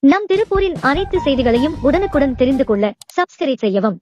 நம் திருப்பூரின் அனைத்து செய்திகளையும் உடனுக்குடன் தெரிந்து கொள்ள சப்ஸ்கிரைப் செய்யவும்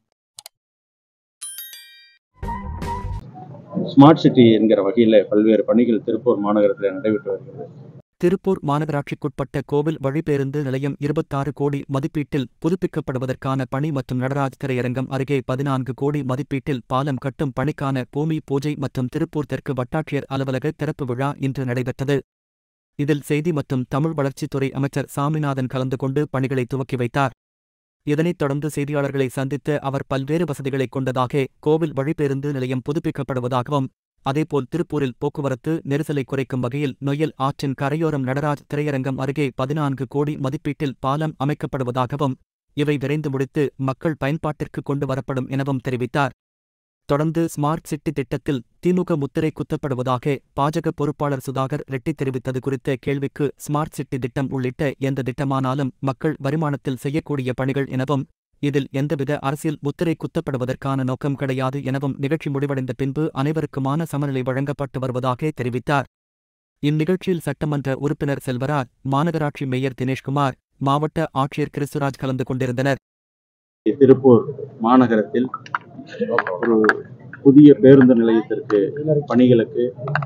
ஸ்மார்ட் சிட்டி என்கிற வகையில் பல்வேறு பணிகள் திருப்பூர் மாநகரத்தில் நடைபெற்று வருகிறது திருப்பூர் மாநகராட்சிக்குட்பட்ட கோவில் வழிபேருந்து நிலையம் இருபத்தாறு கோடி மதிப்பீட்டில் புதுப்பிக்கப்படுவதற்கான பணி மற்றும் நடராஜ் திரையரங்கம் அருகே பதினான்கு கோடி மதிப்பீட்டில் பாலம் கட்டும் பணிக்கான பூமி பூஜை மற்றும் திருப்பூர் தெற்கு வட்டாட்சியர் அலுவலக திறப்பு விழா இன்று நடைபெற்றது இதில் செய்தி மற்றும் தமிழ் வளர்ச்சித்துறை அமைச்சர் சாமிநாதன் கலந்து கொண்டு பணிகளை துவக்கி வைத்தார் இதனைத் தொடர்ந்து செய்தியாளர்களை சந்தித்த அவர் பல்வேறு வசதிகளை கொண்டதாக கோவில் வழிபேருந்து நிலையம் புதுப்பிக்கப்படுவதாகவும் அதேபோல் திருப்பூரில் போக்குவரத்து நெரிசலை குறைக்கும் வகையில் நொய்யல் ஆற்றின் கரையோரம் நடராஜ் திரையரங்கம் அருகே பதினான்கு கோடி மதிப்பீட்டில் பாலம் அமைக்கப்படுவதாகவும் இவை விரைந்து முடித்து மக்கள் பயன்பாட்டிற்கு கொண்டு வரப்படும் எனவும் தெரிவித்தார் தொடர்ந்து ஸ்மார்ட் சிட்டி திட்டத்தில் திமுக முத்திரை குத்தப்படுவதாக பாஜக பொறுப்பாளர் சுதாகர் ரெட்டி தெரிவித்தது குறித்த கேள்விக்கு ஸ்மார்ட் சிட்டி திட்டம் உள்ளிட்ட எந்த திட்டமானாலும் மக்கள் வருமானத்தில் செய்யக்கூடிய பணிகள் எனவும் இதில் எந்தவித அரசியல் முத்திரை குத்தப்படுவதற்கான நோக்கம் கிடையாது எனவும் நிகழ்ச்சி முடிவடைந்த பின்பு அனைவருக்குமான சமநிலை வழங்கப்பட்டு வருவதாக தெரிவித்தார் இந்நிகழ்ச்சியில் சட்டமன்ற உறுப்பினர் செல்வராஜ் மாநகராட்சி மேயர் தினேஷ்குமார் மாவட்ட ஆட்சியர் கிறிஸ்துராஜ் கலந்து கொண்டிருந்தனர் திருப்பூர் மாநகரத்தில் ஒரு புதிய பேருந்து நிலையத்திற்கு பணிகளுக்கு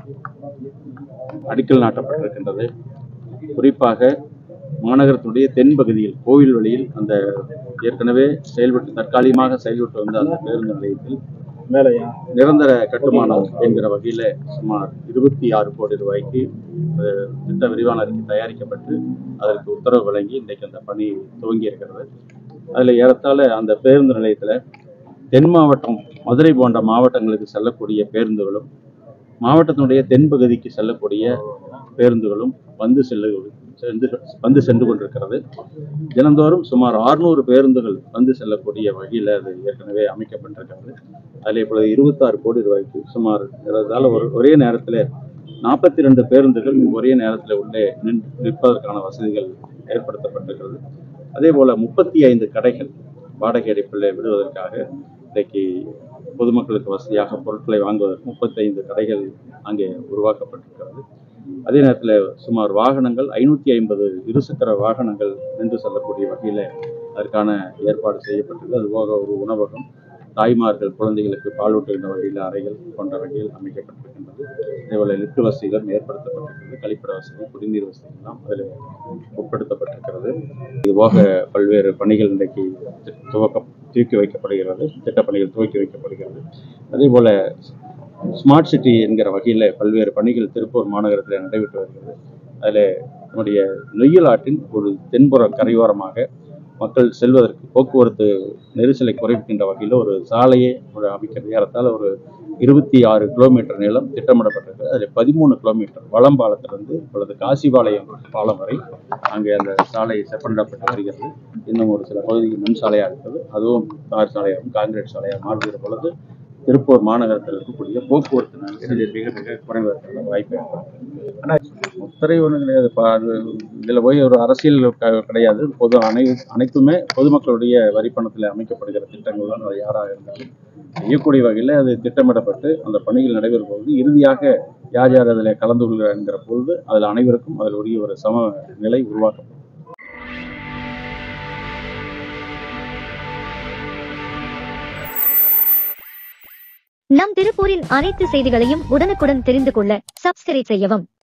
அடிக்கல் நாட்டப்பட்டிருக்கின்றது குறிப்பாக மாநகரத்துடைய தென்பகுதியில் கோவில் வழியில் அந்த ஏற்கனவே செயல்பட்டு தற்காலிகமாக செயல்பட்டு வந்த அந்த பேருந்து நிலையத்தில் நிரந்தர கட்டுமானம் என்கிற வகையில் சுமார் இருபத்தி ஆறு கோடி ரூபாய்க்கு அஹ், திட்ட விரிவான அறிக்கை தயாரிக்கப்பட்டு அதற்கு உத்தரவு வழங்கி இன்றைக்கு அந்த பணி துவங்கி இருக்கிறது அதில் ஏறத்தாழ அந்த பேருந்து நிலையத்தில் தென் மாவட்டம் மதுரை போன்ற மாவட்டங்களுக்கு செல்லக்கூடிய பேருந்துகளும் மாவட்டத்தினுடைய தென்பகுதிக்கு செல்லக்கூடிய பேருந்துகளும் வந்து செல்லு சென்று வந்து சென்று கொண்டிருக்கிறது தினந்தோறும் சுமார் 600 பேருந்துகள் வந்து செல்லக்கூடிய வகையில் அது ஏற்கனவே அமைக்கப்பட்டிருக்கிறது அதில் இப்பொழுது இருபத்தாறு கோடி ரூபாய்க்கு சுமார் அதால ஒரு ஒரே நேரத்தில் நாற்பத்தி ரெண்டு பேருந்துகள் ஒரே நேரத்தில் உள்ளே நின் நிற்பதற்கான வசதிகள் ஏற்படுத்தப்பட்டிருக்கிறது அதே போல் முப்பத்தி ஐந்து கடைகள் வாடகை அடிப்பில் விடுவதற்காக இன்றைக்கு பொதுமக்களுக்கு வசதியாக பொருட்களை வாங்குவதற்கு முப்பத்தைந்து கடைகள் அங்கே உருவாக்கப்பட்டிருக்கிறது அதே நேரத்தில் சுமார் வாகனங்கள் ஐநூற்றி ஐம்பது இருசக்கர வாகனங்கள் நின்று செல்லக்கூடிய வகையில் அதற்கான ஏற்பாடு செய்யப்பட்டது அதுபோக ஒரு உணவகம் தாய்மார்கள் குழந்தைகளுக்கு பாலூட்டுகின்ற வகையில் அறைகள் போன்ற வகையில் அமைக்கப்பட்டிருக்கின்றது அதேபோல் லிஃப்ட் வசதிகளும் ஏற்படுத்தப்பட்டிருக்கிறது கழிப்பிட வசதி குடிநீர் வசதி எல்லாம் அதில் உட்படுத்தப்பட்டிருக்கிறது இதுபோக பல்வேறு பணிகள் இன்றைக்கு தி- துவக்க தூக்கி வைக்கப்படுகிறது திட்டப்பணிகள் துவக்கி வைக்கப்படுகிறது அதே போல ஸ்மார்ட் சிட்டி என்கிற வகையில் பல்வேறு பணிகள் திருப்பூர் மாநகரத்தில் நடைபெற்று வருகிறது அதில் நம்முடைய நொய்யல் ஆற்றின் ஒரு தென்புற கரையோரமாக மக்கள் செல்வதற்கு போக்குவரத்து நெரிசலை குறைக்கின்ற வகையில் ஒரு சாலையை ஒரு அமைக்கிறது ஏறத்தாழ ஒரு இருபத்தி ஆறு கிலோமீட்டர் நீளம் திட்டமிடப்பட்டிருக்கு அதில் பதிமூணு கிலோமீட்டர் வளம்பாலத்திலிருந்து இப்பொழுது காசிபாளையம் பாலம் வரை அங்கே அந்த சாலை செப்பனிடப்பட்டு வருகிறது இன்னும் ஒரு சில பகுதிகள் மண் சாலையாக இருக்கிறது அதுவும் தார் சாலையாகவும் காங்கிரீட் சாலையாக மாறுகிற பொழுது திருப்பூர் மாநகரத்தில் இருக்கக்கூடிய போக்குவரத்து நெரிசல் மிக மிக குறைவதற்கான வாய்ப்பு ஏற்படும் முத்திரை ஒன்றும் கிடையாது பா- அது இதில் போய் ஒரு அரசியல் க- கிடையாது பொது அனை அனைத்துமே பொதுமக்களுடைய வரிப்பணத்தில் அமைக்கப்படுகிற திட்டங்கள் தான் அது யாராக இருந்தாலும் செய்யக்கூடிய வகையில் அது திட்டமிடப்பட்டு அந்த பணிகள் நடைபெறும் பொழுது இறுதியாக யார் யார் அதில் கலந்து கொள்கிறார் என்கிற பொழுது அதில் அனைவருக்கும் அதில் உரிய ஒரு சம நிலை உருவாக்கப்படும் நம் திருப்பூரின் அனைத்து செய்திகளையும் உடனுக்குடன் தெரிந்து கொள்ள சப்ஸ்கிரைப் செய்யவும்